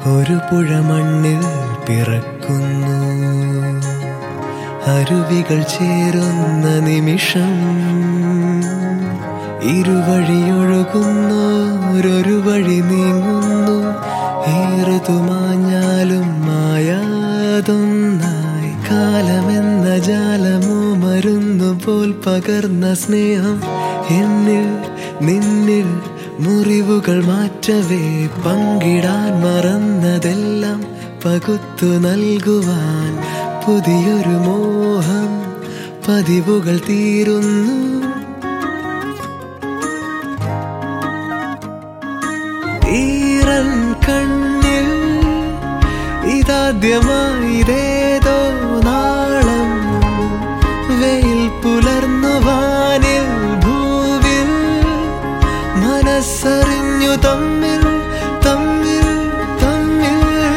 ഒരു പുഴ മണ്ണിൽ പിറക്കുന്നു അരുവികൾ ചേരുന്ന നിമിഷം ഇരുവഴിയൊഴുകുന്നു ഒരു വഴി നീങ്ങുന്നു ഏറുതുമാഞ്ഞാലും മായാതൊന്നായി കാലമെന്ന ജാലമോ മരുന്നു പോൽ പകർന്ന സ്നേഹം എന്നിൽ നിന്നിൽ മുറിവുകൾ മാറ്റവേ പങ്കിടാൻ മറന്നതെല്ലാം പകുത്തു നൽകുവാൻ പുതിയൊരു മോഹം പതിവുകൾ തീരുന്നു ഈറൻ കണ്ണിൽ ഇതാദ്യമായിതേതോ നാളം വെയിൽ പുലർന്നു വാനിൽ ഭൂവിൽ മനസ്സറിഞ്ഞു തമ്മിൽ തമ്മിൽ തമ്മിൽ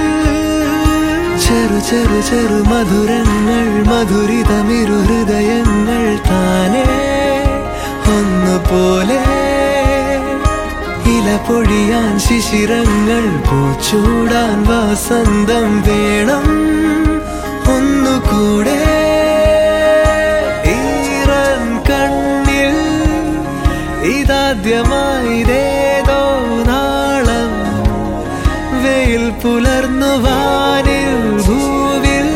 ചെറു ചെറു ചെറു മധുരങ്ങൾ മധുരിതമിരു ഹൃദയങ്ങൾ താനേ ഒന്നുപോലെ ഇല പൊഴിയാൻ ശിശിരങ്ങൾ പൂച്ചൂടാൻ വസന്തം വേണം ഒന്നുകൂടെ ഈറൻ കണ്ണിൽ ഇതാദ്യമായിതേതോ നാളം വെയിൽ പുലർന്നു വാനിൽ ഭൂവിൽ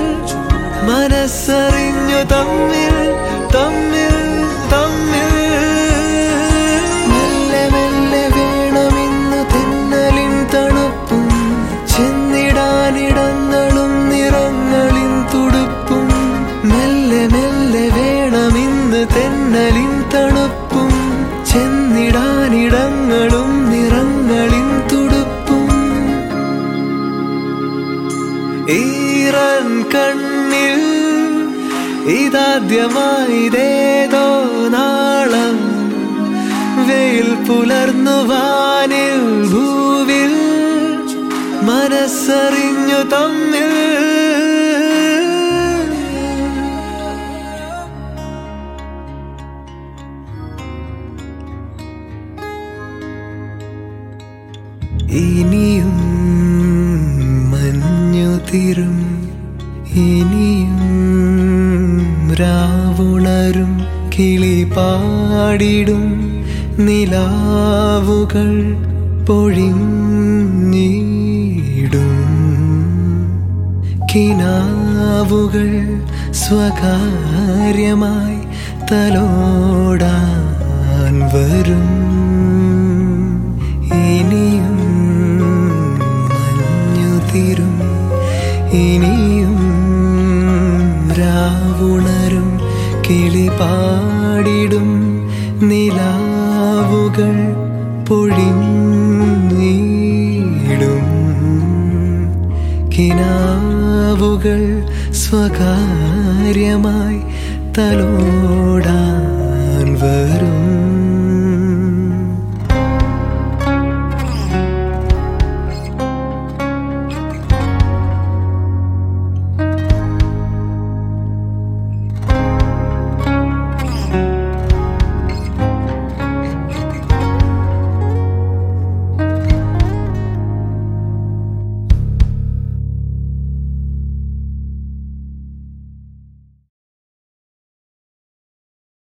മനസ്സറിഞ്ഞു തമ്മിൽ തമ്മിൽ തമ്മിൽ മെല്ലെ മെല്ലെ വേണമെന്ന് തെന്നലിൻ തണുപ്പും ചെന്നിടാനിടങ്ങളും നിറങ്ങളിൻ തുടുപ്പും മെല്ലെ മെല്ലെ വേണമെന്ന് തെന്നലിൻ തണുപ്പും ചെന്നിടാനിടങ്ങളും നിറങ്ങളിൻ തുടുപ്പും ഈറൻ കണ്ണിൽ ഇതാദ്യമായിതേതോ നാളം വെയിൽ പുലർന്നു വാനിൽ ഭൂവിൽ മനസ്സറിഞ്ഞു തമ്മിൽ ഇനിയും മഞ്ഞു തീരും ഇനിയും രാവുണരും കിളി പാടിടും നിലാവുകൾ പൊഴിഞ്ഞിടും കിനാവുകൾ സ്വകാര്യമായി തലോടാൻ വരും ഇനിയും മഞ്ഞു തീരും ഇനിയും രാവുണരും കിളി പാടിടും നിലാവുകൾ പൊഴിഞ്ഞിടും കിനാവുകൾ സ്വകാര്യമായി തലോടാൻ